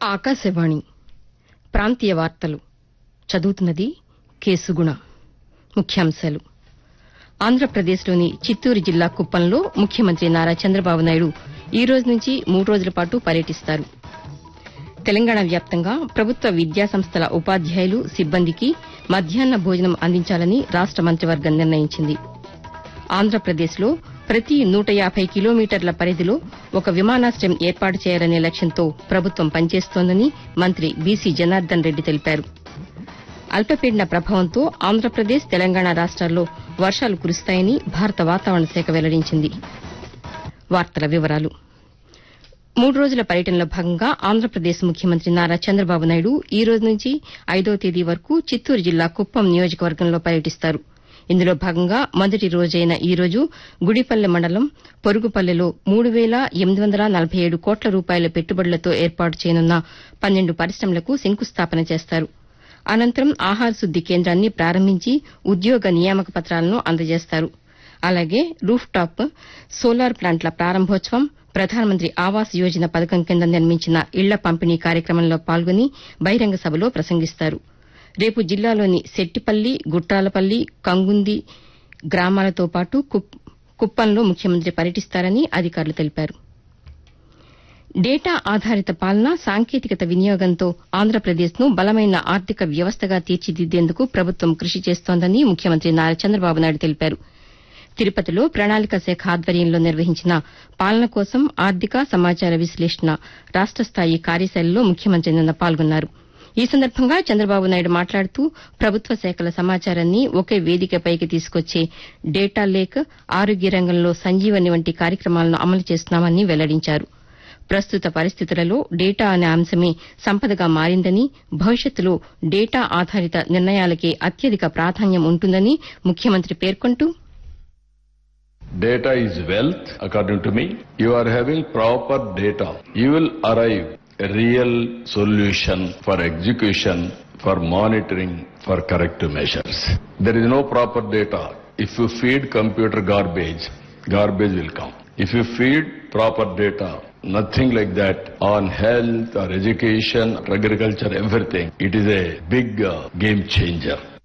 ఆకాశవాణి ప్రాంతీయ వార్తలు చదువుతున్నది కేసుగుణ ముఖ్యాంశాలు ఆంధ్రప్రదేశ్లోని చిత్తూరు జిల్లా కుప్పంలో ముఖ్యమంత్రి నారా చంద్రబాబు నాయుడు ఈ రోజు నుంచి మూడు రోజుల పాటు పర్యటిస్తారు తెలంగాణ వ్యాప్తంగా ప్రభుత్వ విద్యాసంస్థల ఉపాధ్యాయులు సిబ్బందికి మధ్యాహ్న భోజనం అందించాలని రాష్ట మంత్రివర్గం నిర్ణయించింది ఆంధ్రప్రదేశ్లో ప్రతి నూట యాభై కిలోమీటర్ల పరిధిలో ఒక విమానాశ్రయం ఏర్పాటు చేయాలనే లక్ష్యంతో ప్రభుత్వం పనిచేస్తోందని మంత్రి బీసీ జనార్దన్ రెడ్డి తెలిపారు అల్పపీడన ప్రభావంతో ఆంధ్రప్రదేశ్ తెలంగాణ రాష్ట్రాల్లో వర్షాలు కురుస్తాయని భారత వాతావరణ శాఖ వెల్లడించింది వార్తల వివరాలు మూడు రోజుల పర్యటనలో భాగంగా ఆంధ్రప్రదేశ్ ముఖ్యమంత్రి నారా చంద్రబాబు నాయుడు ఈ రోజు నుంచి ఐదో తేదీ వరకు చిత్తూరు జిల్లా కుప్పం నియోజకవర్గంలో పర్యటిస్తారు ఇందులో భాగంగా మొదటి రోజైన ఈ రోజు గుడిపల్లె మండలం పొరుగుపల్లెలో మూడు వేల ఎనిమిది వందల నలభై ఏడు కోట్ల రూపాయల పెట్టుబడులతో ఏర్పాటు చేయనున్న పన్నెండు పరిశ్రమలకు శంకుస్థాపన చేస్తారు అనంతరం ఆహార శుద్ది కేంద్రాన్ని ప్రారంభించి ఉద్యోగ నియామక పత్రాలను అందజేస్తారు అలాగే రూఫ్ టాప్ సోలార్ ప్లాంట్ల ప్రారంభోత్సవం ప్రధానమంత్రి ఆవాస్ యోజన పథకం కింద నిర్మించిన ఇళ్ల పంపిణీ కార్యక్రమంలో పాల్గొని బహిరంగ సభలో ప్రసంగిస్తారు రేపు జిల్లాలోని శెట్టిపల్లి గుట్రాలపల్లి కంగుంది గ్రామాలతో పాటు కుప్పంలో ముఖ్యమంత్రి పర్యటిస్తారని అధికారులు తెలిపారు డేటా ఆధారిత పాలన సాంకేతికత వినియోగంతో ఆంధ్రప్రదేశ్ను బలమైన ఆర్థిక వ్యవస్థగా తీర్చిదిద్దేందుకు ప్రభుత్వం కృషి చేస్తోందని ముఖ్యమంత్రి నారా చంద్రబాబు నాయుడు తెలిపారు తిరుపతిలో ప్రణాళిక శాఖ ఆధ్వర్యంలో నిర్వహించిన పాలన కోసం ఆర్థిక సమాచార విశ్లేషణ రాష్ట స్థాయి కార్యశాలలో ముఖ్యమంత్రి నిన్న పాల్గొన్నారు ఈ సందర్భంగా చంద్రబాబు నాయుడు మాట్లాడుతూ ప్రభుత్వ శాఖల సమాచారాన్ని ఒకే వేదికపైకి తీసుకొచ్చే డేటా లేక్ ఆరోగ్య రంగంలో సంజీవని వంటి కార్యక్రమాలను అమలు చేస్తున్నామని వెల్లడించారు ప్రస్తుత పరిస్థితులలో డేటా అనే అంశమే సంపదగా మారిందని భవిష్యత్తులో డేటా ఆధారిత నిర్ణయాలకే అత్యధిక ప్రాధాన్యం ఉంటుందని ముఖ్యమంత్రి పేర్కొంటూ Data is wealth, according to me. You are having proper data. You will arrive a real solution for execution, for monitoring, for corrective measures. There is no proper data. If you feed computer garbage, garbage will come. If you feed proper data, nothing like that on health or education, or agriculture, everything. It is a big uh, game changer.